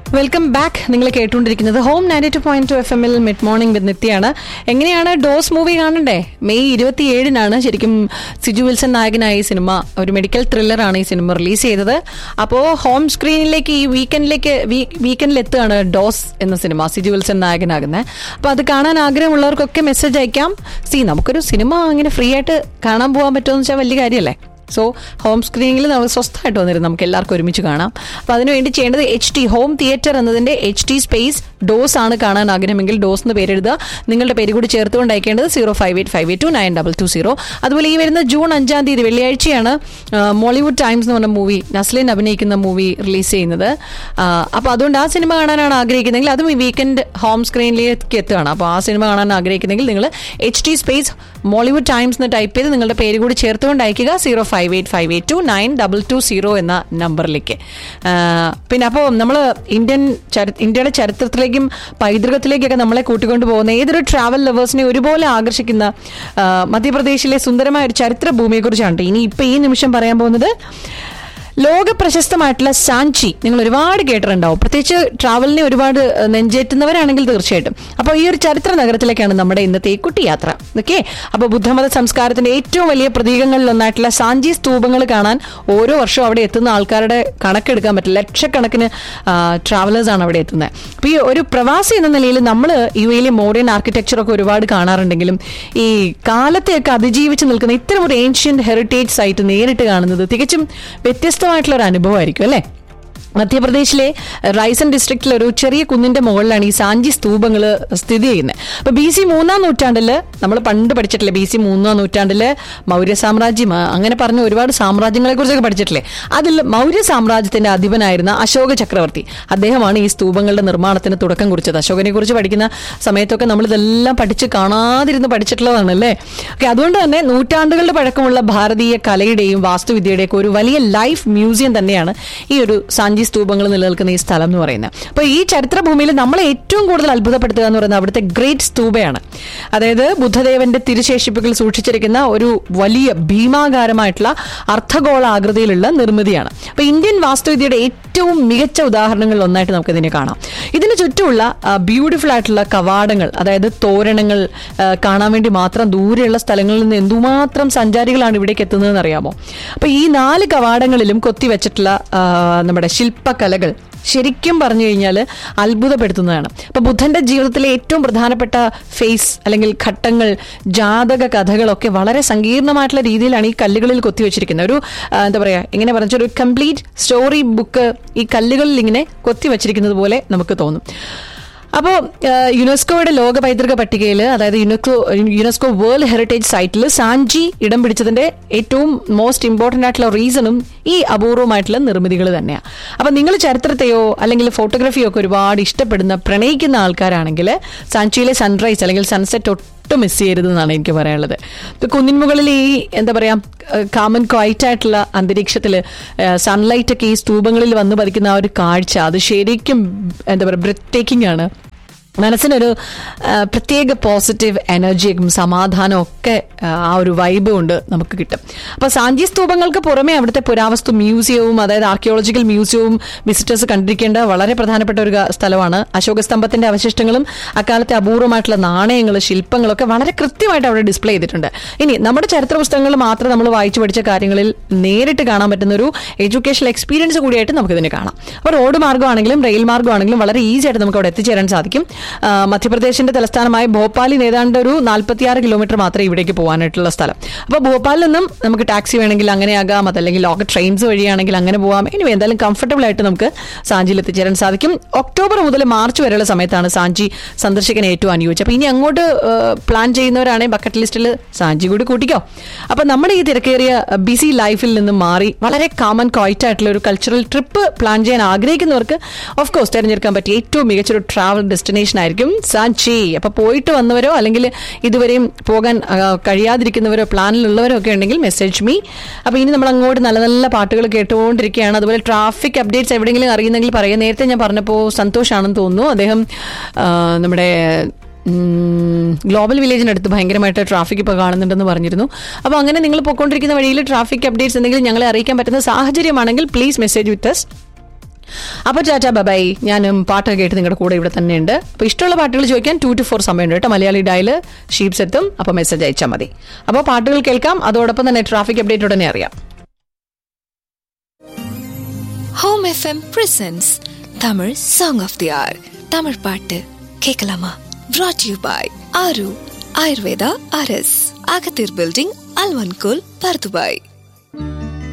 welcome back നിങ്ങൾ കേട്ടുകൊണ്ടിരിക്കുന്നത് home ninety two point two F എമ്മിൽ മിഡ് മോർണിംഗ് വിത്ത് നിത്യാണ് എങ്ങനെയാണ് ഡോസ് മൂവി കാണണ്ടേ മെയ് ഇരുപത്തിയേഴിനാണ് ശരിക്കും സിജു വിൽസൺ നായകനായ ഈ സിനിമ ഒരു മെഡിക്കൽ ത്രില്ലറാണ് ഈ സിനിമ റിലീസ് ചെയ്തത് അപ്പോൾ ഹോം സ്ക്രീനിലേക്ക് ഈ വീക്കെൻഡിലേക്ക് വീക്കെൻഡിൽ എത്തുകയാണ് ഡോസ് എന്ന സിനിമ സിജു വിൽസൺ നായകനാകുന്നത് അപ്പോൾ അത് കാണാൻ ആഗ്രഹമുള്ളവർക്കൊക്കെ മെസ്സേജ് അയക്കാം സി നമുക്കൊരു സിനിമ അങ്ങനെ ഫ്രീ ആയിട്ട് കാണാൻ പോകാൻ പറ്റുമെന്ന് വെച്ചാൽ വലിയ കാര്യമല്ലേ സോ ഹോം സ്ക്രീനിൽ നമുക്ക് സ്വസ്ഥമായിട്ട് വന്നിരുന്നു നമുക്ക് എല്ലാവർക്കും ഒരുമിച്ച് കാണാം അപ്പോൾ അതിനുവേണ്ടി ചെയ്യേണ്ടത് എച്ച് ടി ഹോം തിയേറ്റർ എന്നതിന്റെ എച്ച് ടി സ്പേസ് ഡോസ് ആണ് കാണാൻ ആഗ്രഹമെങ്കിൽ ഡോസ് എന്ന് പേരെഴുതുക നിങ്ങളുടെ പേര് കൂടി ചേർത്തുകൊണ്ട് അയക്കേണ്ടത് zero five eight five eight two nine double two zero അതുപോലെ ഈ വരുന്ന ജൂൺ അഞ്ചാം തീയതി വെള്ളിയാഴ്ചയാണ് മോളിവുഡ് ടൈംസ് എന്ന് പറഞ്ഞ മൂവി നസ്ലിൻ അഭിനയിക്കുന്ന മൂവി റിലീസ് ചെയ്യുന്നത് അപ്പോൾ അതുകൊണ്ട് ആ സിനിമ കാണാനാണ് ആഗ്രഹിക്കുന്നതെങ്കിൽ അതും ഈ വീക്കെൻഡ് ഹോം സ്ക്രീനിലേക്ക് എത്തുകയാണ് അപ്പോൾ ആ സിനിമ കാണാൻ ആഗ്രഹിക്കുന്നെങ്കിൽ നിങ്ങൾ H T space Mollywood Times എന്ന് ടൈപ്പ് ചെയ്ത് നിങ്ങളുടെ പേര് കൂടി ചേർത്തുകൊണ്ട് അയക്കുക zero five eight five eight two nine double two zero എന്ന നമ്പറിലേക്ക് പിന്നെ അപ്പോൾ നമ്മൾ ഇന്ത്യൻ ചരി ഇന്ത്യയുടെ ചരിത്രത്തിലേക്കും പൈതൃകത്തിലേക്കൊക്കെ നമ്മളെ കൂട്ടിക്കൊണ്ട് പോകുന്ന ഏതൊരു ട്രാവൽ ലവേഴ്സിനെ ഒരുപോലെ ആകർഷിക്കുന്ന ആ, മധ്യപ്രദേശിലെ സുന്ദരമായ ഒരു ചരിത്ര ഭൂമിയെക്കുറിച്ചാണ് ഇനി ഇപ്പം ഈ നിമിഷം പറയാൻ പോകുന്നത് ലോക പ്രശസ്തമായിട്ടുള്ള സാഞ്ചി നിങ്ങൾ ഒരുപാട് കേട്ടിട്ടുണ്ടാവും പ്രത്യേകിച്ച് ട്രാവലിനെ ഒരുപാട് ഏഹ്, നെഞ്ചേറ്റുന്നവരാണെങ്കിൽ തീർച്ചയായിട്ടും അപ്പോൾ ഈ ഒരു ചരിത്ര നഗരത്തിലേക്കാണ് നമ്മുടെ ഇന്നത്തെ ഈ കുട്ടി യാത്ര ഓക്കെ അപ്പോൾ ബുദ്ധമത സംസ്കാരത്തിന്റെ ഏറ്റവും വലിയ പ്രതീകങ്ങളിലൊന്നായിട്ടുള്ള സാഞ്ചി സ്തൂപങ്ങൾ കാണാൻ ഓരോ വർഷവും അവിടെ എത്തുന്ന ആൾക്കാരുടെ കണക്കെടുക്കാൻ പറ്റില്ല ലക്ഷക്കണക്കിന് ട്രാവലേഴ്സ് ആണ് അവിടെ എത്തുന്നത് അപ്പോൾ ഈ ഒരു പ്രവാസി എന്ന നിലയിൽ നമ്മൾ യു എയിലെ മോഡേൺ ആർക്കിടെക്ചറൊക്കെ ഒരുപാട് കാണാറുണ്ടെങ്കിലും ഈ കാലത്തെയൊക്കെ അതിജീവിച്ച് നിൽക്കുന്ന ഇത്തരം ഒരു ഏൻഷ്യന്റ് ഹെറിറ്റേജ് സൈറ്റ് നേരിട്ട് കാണുന്നത് തികച്ചും വ്യത്യസ്തമായിട്ടുള്ള ഒരു അനുഭവമായിരിക്കും അല്ലേ മധ്യപ്രദേശിലെ റൈസൻ ഡിസ്ട്രിക്റ്റിലെ ഒരു ചെറിയ കുന്നിന്റെ മുകളിലാണ് ഈ സാഞ്ചി സ്തൂപങ്ങൾ സ്ഥിതി ചെയ്യുന്നത് അപ്പൊ ബി സി മൂന്നാം നൂറ്റാണ്ടില് നമ്മൾ പണ്ട് പഠിച്ചിട്ടില്ലേ ബി സി മൂന്നാം നൂറ്റാണ്ടില് മൗര്യ സാമ്രാജ്യം ആ, അങ്ങനെ പറഞ്ഞ ഒരുപാട് സാമ്രാജ്യങ്ങളെ കുറിച്ചൊക്കെ പഠിച്ചിട്ടില്ലേ അതിൽ മൗര്യ സാമ്രാജ്യത്തിന്റെ അധിപനായിരുന്ന അശോക ചക്രവർത്തി അദ്ദേഹമാണ് ഈ സ്തൂപങ്ങളുടെ നിർമ്മാണത്തിന് തുടക്കം കുറിച്ചത് അശോകനെ കുറിച്ച് പഠിക്കുന്ന സമയത്തൊക്കെ നമ്മൾ ഇതെല്ലാം പഠിച്ച് കാണാതിരുന്ന് പഠിച്ചിട്ടുള്ളതാണ് അല്ലേ ഓക്കെ അതുകൊണ്ട് തന്നെ നൂറ്റാണ്ടുകളുടെ പഴക്കമുള്ള ഭാരതീയ കലയുടെയും വാസ്തുവിദ്യയുടെയൊക്കെ ഒരു വലിയ ലൈഫ് മ്യൂസിയം തന്നെയാണ് ഈ ഒരു സാഞ്ചി സ്തൂപങ്ങൾ നിലനിൽക്കുന്ന ഈ സ്ഥലം എന്ന് പറയുന്നത് അപ്പോൾ ഈ ചരിത്രഭൂമിയിൽ നമ്മളെ ഏറ്റവും കൂടുതൽ അത്ഭുതപ്പെടുത്തുക എന്ന് പറയുന്നത് അവിടുത്തെ ഗ്രേറ്റ് സ്തൂപയാണ് അതായത് ബുദ്ധദേവന്റെ തിരുശേഷിപ്പുകൾ സൂക്ഷിച്ചിരിക്കുന്ന ഒരു വലിയ ഭീമാകാരമായിട്ടുള്ള അർദ്ധഗോള ആകൃതിയിലുള്ള നിർമ്മിതിയാണ് അപ്പോൾ ഇന്ത്യൻ വാസ്തുവിദ്യയുടെ ഏറ്റവും മികച്ച ഉദാഹരണങ്ങളിൽ ഒന്നായിട്ട് നമുക്ക് ഇതിനെ കാണാം ഇതിന് ചുറ്റുമുള്ള ബ്യൂട്ടിഫുൾ ആയിട്ടുള്ള കവാടങ്ങൾ അതായത് തോരണങ്ങൾ ആ, കാണാൻ വേണ്ടി മാത്രം ദൂരെയുള്ള സ്ഥലങ്ങളിൽ നിന്ന് എന്തുമാത്രം സഞ്ചാരികളാണ് ഇവിടേക്ക് എത്തുന്നതെന്ന് അറിയാമോ അപ്പൊ ഈ നാല് കവാടങ്ങളിലും കൊത്തിവെച്ചിട്ടുള്ള ആ, നമ്മുടെ ശില്പകലകൾ ശരിക്കും പറഞ്ഞു കഴിഞ്ഞാൽ അത്ഭുതപ്പെടുത്തുന്നതാണ് അപ്പൊ ബുദ്ധന്റെ ജീവിതത്തിലെ ഏറ്റവും പ്രധാനപ്പെട്ട ഫേസ് അല്ലെങ്കിൽ ഘട്ടങ്ങൾ ജാതക കഥകളൊക്കെ വളരെ സങ്കീർണമായിട്ടുള്ള രീതിയിലാണ് ഈ കല്ലുകളിൽ കൊത്തിവെച്ചിരിക്കുന്നത് ഒരു ആ, എന്താ പറയാ ഇങ്ങനെ പറഞ്ഞ ഒരു കംപ്ലീറ്റ് സ്റ്റോറി ബുക്ക് ഈ കല്ലുകളിൽ ഇങ്ങനെ കൊത്തിവെച്ചിരിക്കുന്നത് പോലെ നമുക്ക് തോന്നും അപ്പോൾ യുനെസ്കോയുടെ ലോക പൈതൃക പട്ടികയിൽ അതായത് യുനെസ്കോ യുനെസ്കോ വേൾഡ് ഹെറിറ്റേജ് സൈറ്റിൽ സാഞ്ചി ഇടം പിടിച്ചതിന്റെ ഏറ്റവും മോസ്റ്റ് ഇമ്പോർട്ടന്റ് ആയിട്ടുള്ള റീസണും ഈ അപൂർവമായിട്ടുള്ള നിർമ്മിതികൾ തന്നെയാണ് അപ്പം നിങ്ങൾ ചരിത്രത്തെയോ അല്ലെങ്കിൽ ഫോട്ടോഗ്രാഫിയോ ഒക്കെ ഒരുപാട് ഇഷ്ടപ്പെടുന്ന പ്രണയിക്കുന്ന ആൾക്കാരാണെങ്കിൽ സാഞ്ചിയിലെ സൺറൈസ് അല്ലെങ്കിൽ സൺസെറ്റ് ഒട്ടും മിസ് ചെയ്യരുതെന്നാണ് എനിക്ക് പറയാനുള്ളത് ഇപ്പൊ കുന്നിൻ മുകളിൽ ഈ എന്താ പറയാ കാമൻ ക്വൈറ്റ് ആയിട്ടുള്ള അന്തരീക്ഷത്തിൽ സൺലൈറ്റ് ഒക്കെ ഈ സ്തൂപങ്ങളിൽ വന്ന് പതിക്കുന്ന ആ ഒരു കാഴ്ച അത് ശരിക്കും എന്താ പറയുക ബ്രെത്ത് ടേക്കിംഗ് ആണ് മനസ്സിനൊരു ആ, പ്രത്യേക പോസിറ്റീവ് എനർജിയും സമാധാനവും ഒക്കെ ആ, ആ ഒരു വൈബ് കൊണ്ട് നമുക്ക് കിട്ടും അപ്പൊ സാഞ്ചി സ്തൂപങ്ങൾക്ക് പുറമെ അവിടുത്തെ പുരാവസ്തു മ്യൂസിയവും അതായത് ആർക്കിയോളജിക്കൽ മ്യൂസിയവും വിസിറ്റേഴ്സ് കണ്ടിരിക്കേണ്ട വളരെ പ്രധാനപ്പെട്ട ഒരു ഗ- സ്ഥലമാണ് അശോക സ്തംഭത്തിന്റെ അവശിഷ്ടങ്ങളും അക്കാലത്തെ അപൂർവമായിട്ടുള്ള നാണയങ്ങൾ ശില്പങ്ങളൊക്കെ വളരെ കൃത്യമായിട്ട് അവിടെ ഡിസ്പ്ലേ ചെയ്തിട്ടുണ്ട് ഇനി നമ്മുടെ ചരിത്ര പുസ്തകങ്ങൾ മാത്രം നമ്മൾ വായിച്ചു പഠിച്ച കാര്യങ്ങളിൽ നേരിട്ട് കാണാൻ പറ്റുന്ന ഒരു എഡ്യൂക്കേഷണൽ എക്സ്പീരിയൻസ് കൂടിയായിട്ട് നമുക്ക് ഇതിനെ കാണാം അപ്പോൾ റോഡ് മാർഗ്ഗമാണെങ്കിലും റെയിൽ മാർഗ്ഗമാണെങ്കിലും വളരെ ഈസി ആയിട്ട് നമുക്ക് അവിടെ എത്തിച്ചേരാൻ സാധിക്കും ആ, മധ്യപ്രദേശിന്റെ തലസ്ഥാനമായ ഭോപ്പാലിൽ ഏതാണ്ട് ഒരു നാൽപ്പത്തിയാറ് കിലോമീറ്റർ മാത്രമേ ഇവിടേക്ക് പോകാനായിട്ടുള്ള സ്ഥലം അപ്പോൾ ഭോപ്പാലിൽ നിന്നും നമുക്ക് ടാക്സി വേണമെങ്കിൽ അങ്ങനെ ആകാം അതല്ലെങ്കിൽ ലോക ട്രെയിൻസ് വഴിയാണെങ്കിൽ അങ്ങനെ പോകാം ഇനി എന്തായാലും കംഫർട്ടബിൾ ആയിട്ട് നമുക്ക് സാഞ്ചിയിൽ എത്തിച്ചേരാൻ സാധിക്കും ഒക്ടോബർ മുതൽ മാർച്ച് വരെയുള്ള സമയത്താണ് സാഞ്ചി സന്ദർശിക്കാൻ ഏറ്റവും അനുയോജ്യം അപ്പോൾ ഇനി അങ്ങോട്ട് പ്ലാൻ ചെയ്യുന്നവരാണെങ്കിൽ ബക്കറ്റ് ലിസ്റ്റിൽ സാഞ്ചി കൂടി കൂട്ടിക്കോ അപ്പോൾ നമ്മുടെ ഈ തിരക്കേറിയ ബിസി ലൈഫിൽ നിന്നും മാറി വളരെ കാമൻ ക്വൈറ്റ് ആയിട്ടുള്ള ഒരു കൾച്ചറൽ ട്രിപ്പ് പ്ലാൻ ചെയ്യാൻ ആഗ്രഹിക്കുന്നവർക്ക് ഓഫ് കോഴ്സ് തിരഞ്ഞെടുക്കാൻ പറ്റിയ ഏറ്റവും മികച്ചൊരു ട്രാവൽ ഡെസ്റ്റിനേഷൻ ആയിരിക്കും സാഞ്ചി അപ്പോൾ പോയിട്ട് വന്നവരോ അല്ലെങ്കിൽ ഇതുവരെയും പോകാൻ ആ, കഴിയാതിരിക്കുന്നവരോ പ്ലാനിലുള്ളവരോ ഒക്കെ ഉണ്ടെങ്കിൽ മെസ്സേജ് മീ അപ്പോൾ ഇനി നമ്മൾ അങ്ങോട്ട് നല്ല നല്ല പാട്ടുകൾ കേട്ടുകൊണ്ടിരിക്കുകയാണ് അതുപോലെ ട്രാഫിക് അപ്ഡേറ്റ്സ് എവിടെയെങ്കിലും അറിയുന്നെങ്കിൽ പറയാം നേരത്തെ ഞാൻ പറഞ്ഞപ്പോൾ സന്തോഷാണെന്ന് തോന്നുന്നു അദ്ദേഹം ആ, നമ്മുടെ ഉം, ഗ്ലോബൽ വില്ലേജിനടുത്ത് ഭയങ്കരമായിട്ട് ട്രാഫിക് ഇപ്പോൾ കാണുന്നുണ്ടെന്ന് പറഞ്ഞിരുന്നു അപ്പോൾ അങ്ങനെ നിങ്ങൾ പോയിക്കൊണ്ടിരിക്കുന്ന വഴിയിൽ ട്രാഫിക് അപ്ഡേറ്റ്സ് എന്തെങ്കിലും ഞങ്ങളെ അറിയിക്കാൻ പറ്റുന്ന സാഹചര്യമാണെങ്കിൽ പ്ലീസ് മെസ്സേജ് വിത്ത് us അപ്പോൾ ചാറ്റ ബബായി ഞാനും പാട്ടൊക്കെ കേട്ട് നിങ്ങളുടെ കൂടെ ഇവിടെ തന്നെയുണ്ട് അപ്പോൾ ഇഷ്ടമുള്ള പാട്ടുകൾ ചോദിക്കാൻ ടു ടു ഫോർ സമയമുണ്ട് കേട്ടോ മലയാളി ഡയല് ഷീപ്സ് എത്തും അപ്പോൾ മെസ്സേജ് അയച്ചാൽ മതി അപ്പോൾ പാട്ടുകൾ കേൾക്കാം അതോടൊപ്പം തന്നെ ട്രാഫിക് അപ്ഡേറ്റ് ഉടനെ അറിയാം home FM presents Tamil song of the hour Tamil பாட்டு கேட்கலாமா brought you by Aaru Ayurveda அரஸ் அகத்தீர் பில்டிங் அல்வன்கோல் பர்துபாய்